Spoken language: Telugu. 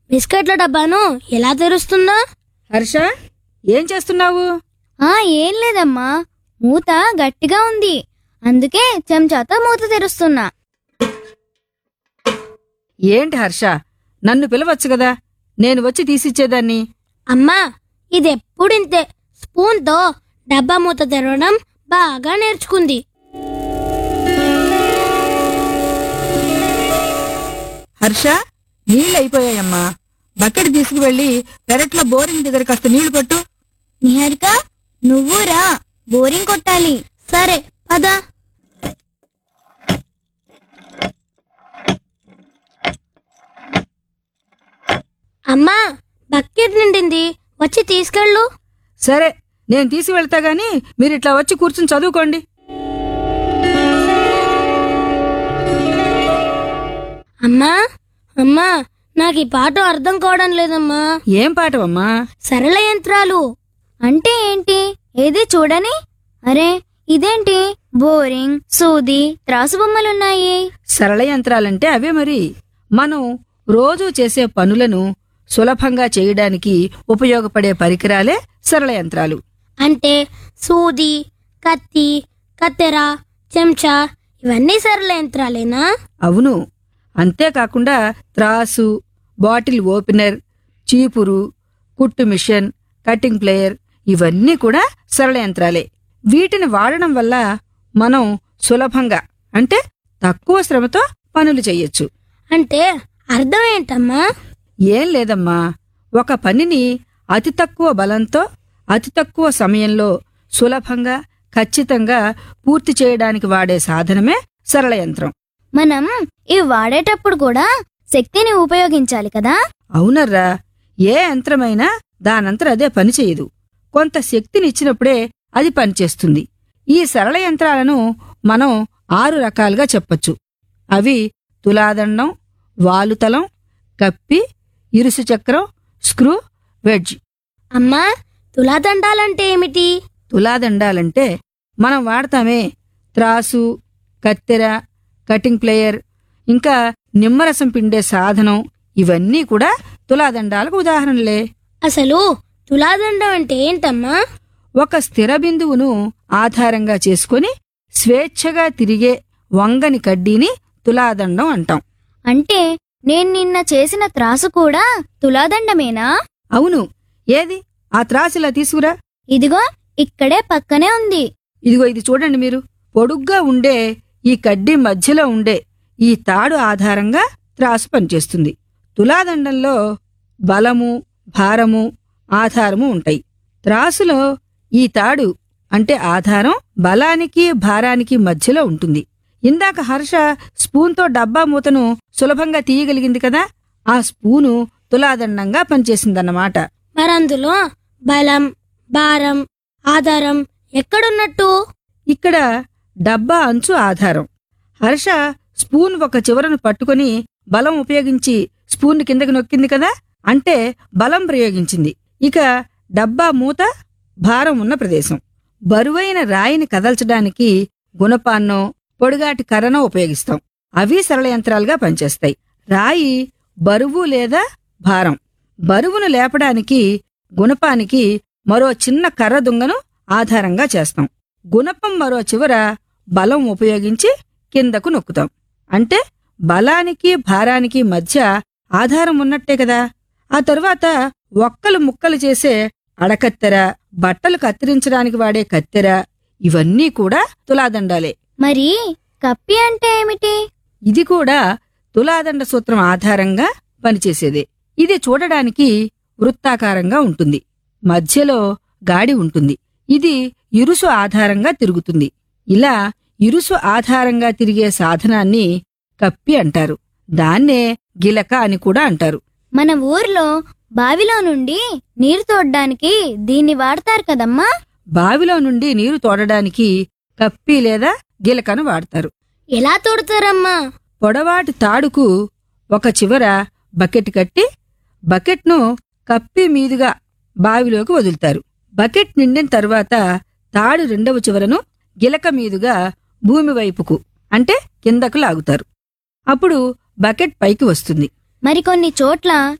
బిస్కెట్ల డబ్బాను ఎలా తెరుస్తుందా హర్ష ఏం చేస్తున్నావు ఆ ఏం లేదమ్మా మూత గట్టిగా ఉంది అందుకే చెంచాతో మూత తెరుస్తున్నా ఏంటి హర్ష నన్ను పిలవచ్చు కదా నేను వచ్చి తీసిచ్చేదాన్ని అమ్మా ఇదెప్పుడు ఇంతే స్పూన్తో డబ్బా మూత తెరవడం బాగా నేర్చుకుంది హర్ష నీళ్ళు అయిపోయాయమ్మా బకెట్ తీసుకువెళ్ళి పెరట్లో బోరింగ్ దగ్గర కాస్త నీళ్లు పట్టు నిహారిక నువ్వు రా బోరింగ్ కొట్టాలి సరే పద అమ్మా బకెట్ నిండింది వచ్చి తీసుకెళ్ళు సరే నేను తీసి వెళ్తా గాని మీరు ఇట్లా వచ్చి కూర్చుని చదువుకోండి అమ్మా అమ్మా నాకు ఈ పాట అర్థం కావడం లేదమ్మా ఏం పాటవమ్మా సరళ యంత్రాలు అంటే ఏంటి ఏది చూడని అరే ఇదేంటి బోరింగ్ సూది త్రాసు బొమ్మలున్నాయి సరళ యంత్రాలంటే అవే మరి మనం రోజూ చేసే పనులను సులభంగా చేయడానికి ఉపయోగపడే పరికరాలే సరళ యంత్రాలు అంటే సూది కత్తి కత్తెర చెంచా ఇవన్నీ సరళ యంత్రాలేనా అవును అంతేకాకుండా త్రాసు బాటిల్ ఓపెనర్ చీపురు కుట్టు మిషన్ కటింగ్ ప్లేయర్ ఇవన్నీ కూడా సరళ యంత్రాలే వీటిని వాడడం వల్ల మనం సులభంగా అంటే తక్కువ శ్రమతో పనులు చెయ్యొచ్చు అంటే అర్థం ఏంటమ్మా ఏం లేదమ్మా ఒక పనిని అతి తక్కువ బలంతో అతి తక్కువ సమయంలో సులభంగా ఖచ్చితంగా పూర్తి చేయడానికి వాడే సాధనమే సరళ యంత్రం మనం ఇవి వాడేటప్పుడు కూడా శక్తిని ఉపయోగించాలి కదా అవునర్రా ఏ యంత్రమైనా దానంతర అదే పని చేయదు కొంత శక్తినిచ్చినప్పుడే అది పనిచేస్తుంది ఈ సరళ యంత్రాలను మనం ఆరు రకాలుగా చెప్పొచ్చు అవి తులాదండం వాలుతలం కప్పి ఇరుసు చక్రం స్క్రూ వెడ్జ్ అమ్మా తులాదండాలంటే ఏమిటి తులాదండాలంటే మనం వాడతామే త్రాసు కత్తెర కటింగ్ ప్లేయర్ ఇంకా నిమ్మరసం పిండే సాధనం ఇవన్నీ కూడా తులాదండాలకు ఉదాహరణలే అసలు తులాదండం అంటే ఏంటమ్మా ఒక స్థిర బిందువును ఆధారంగా చేసుకుని స్వేచ్ఛగా తిరిగే వంగని కడ్డీని తులాదండం అంటాం అంటే నేను నిన్న చేసిన త్రాసు కూడా తులాదండమేనా అవును ఏది ఆ త్రాసిలా తీసుకురా ఇదిగో ఇక్కడే పక్కనే ఉంది ఇదిగో ఇది చూడండి మీరు పొడుగ్గా ఉండే ఈ కడ్డీ మధ్యలో ఉండే ఈ తాడు ఆధారంగా త్రాసు పనిచేస్తుంది తులాదండంలో బలము భారము ఆధారము ఉంటాయి త్రాసులో ఈ తాడు అంటే ఆధారం బలానికి భారానికి మధ్యలో ఉంటుంది ఇందాక హర్ష స్పూన్తో డబ్బా మూతను సులభంగా తీయగలిగింది కదా ఆ స్పూను తులాదండంగా పనిచేసిందన్నమాట మరందులో బలం భారం ఆధారం ఎక్కడున్నట్టు ఇక్కడ డబ్బా అంచు ఆధారం హర్ష స్పూన్ ఒక చివరను పట్టుకొని బలం ఉపయోగించి స్పూన్ కిందకి నొక్కింది కదా అంటే బలం ప్రయోగించింది ఇక డబ్బా మూత భారం ఉన్న ప్రదేశం బరువైన రాయిని కదల్చడానికి గుణపాన్నో పొడుగాటి కర్రనో ఉపయోగిస్తాం అవి సరళ యంత్రాలుగా పనిచేస్తాయి రాయి బరువు లేదా భారం బరువును లేపడానికి గుణపానికి మరో చిన్న కర్ర దుంగను ఆధారంగా చేస్తాం గుణపం మరో చివర బలం ఉపయోగించి కిందకు నొక్కుతాం అంటే బలానికి భారానికి మధ్య ఆధారం ఉన్నట్టే కదా ఆ తరువాత ఒక్కలు ముక్కలు చేసే అడకత్తెర బట్టలు కత్తిరించడానికి వాడే కత్తెర ఇవన్నీ కూడా తులాదండాలే మరి కప్పి అంటే ఏమిటి ఇది కూడా తులాదండ సూత్రం ఆధారంగా పనిచేసేదే ఇది చూడడానికి వృత్తాకారంగా ఉంటుంది మధ్యలో గాడి ఉంటుంది ఇది ఇరుసు ఆధారంగా తిరుగుతుంది ఇలా ఇరుసు ఆధారంగా తిరిగే సాధనాన్ని కప్పి అంటారు దాన్నే గిలక అని కూడా అంటారు మన ఊర్లో బావిలో నుండి నీరు తోడడానికి దీన్ని వాడతారు కదమ్మా బావిలో నుండి నీరు తోడడానికి కప్పి లేదా గిలకను వాడతారు ఎలా తోడతారమ్మా పొడవాటి తాడుకు ఒక చివర బకెట్ కట్టి బకెట్ను కప్పి మీదుగా బావిలోకి వదులుతారు బకెట్ నిండిన తర్వాత తాడు రెండవ చివరను గిలక మీదుగా భూమి వైపుకు అంటే కిందకు లాగుతారు అప్పుడు బకెట్ పైకి వస్తుంది మరికొన్ని చోట్ల